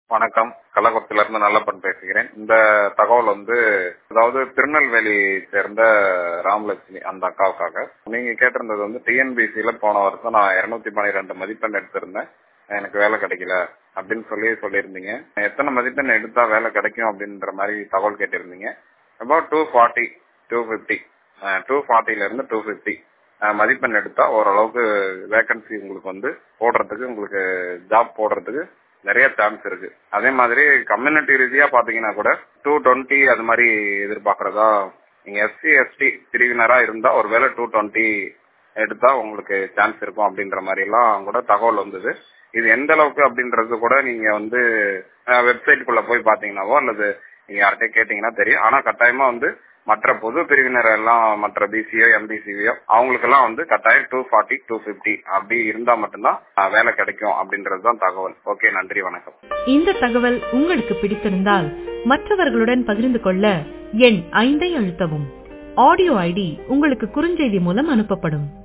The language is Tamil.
வணக்கம் கள்ளக்குறிச்சியில இருந்து நல்லப்பன் பேசுகிறேன் இந்த தகவல் வந்து அதாவது திருநெல்வேலி சேர்ந்த ராமலட்சுமி அந்த அக்காவுக்காக நீங்க கேட்டிருந்தது வந்து டிஎன்பிசியில போன வருஷம் நான் இருநூத்தி பன்னிரெண்டு மதிப்பெண் எடுத்திருந்தேன் எனக்கு வேலை கிடைக்கல அப்படின்னு சொல்லி சொல்லியிருந்தீங்க எத்தனை மதிப்பெண் எடுத்தா வேலை கிடைக்கும் அப்படின்ற மாதிரி தகவல் கேட்டிருந்தீங்க about two forty two fifty two ஃபார்ட்டில இருந்து டூ ஃபிஃப்டி மதிப்பெண் எடுத்தா ஓரளவுக்கு வேகன்சி உங்களுக்கு வந்து போடுறதுக்கு உங்களுக்கு ஜாப் போடுறதுக்கு நிறைய சான்ஸ் இருக்கு அதே மாதிரி கம்யூனிட்டி ரீதியா பாத்தீங்கன்னா கூட டூ டுவெண்ட்டி அது மாதிரி எதிர்பார்க்கறதா நீங்க எஸ்சி எஸ்டி பிரிவினரா இருந்தா ஒருவேளை டூ டுவெண்ட்டி எடுத்தா உங்களுக்கு சான்ஸ் இருக்கும் அப்படின்ற மாதிரி எல்லாம் கூட தகவல் வந்தது இது எந்த அளவுக்கு அப்படின்றது கூட நீங்க வந்து வெப்சைட்டுக்குள்ள போய் பாத்தீங்கன்னாவோ அல்லது நீங்க யார்கிட்ட கேட்டீங்கன்னா தெரியும் ஆனா கட்டாயமா வந்து மற்ற பொது பிரிவினர் எல்லாம் மற்ற பிசிஓ எம்பிசிஓ அவங்களுக்கெல்லாம் வந்து கட்டாயம் டூ ஃபார்ட்டி டூ பிப்டி அப்படி இருந்தா மட்டும்தான் வேலை கிடைக்கும் அப்படின்றதுதான் தகவல் ஓகே நன்றி வணக்கம் இந்த தகவல் உங்களுக்கு பிடித்திருந்தால் மற்றவர்களுடன் பகிர்ந்து கொள்ள எண் ஐந்தை அழுத்தவும் ஆடியோ ஐடி உங்களுக்கு குறுஞ்செய்தி மூலம் அனுப்பப்படும்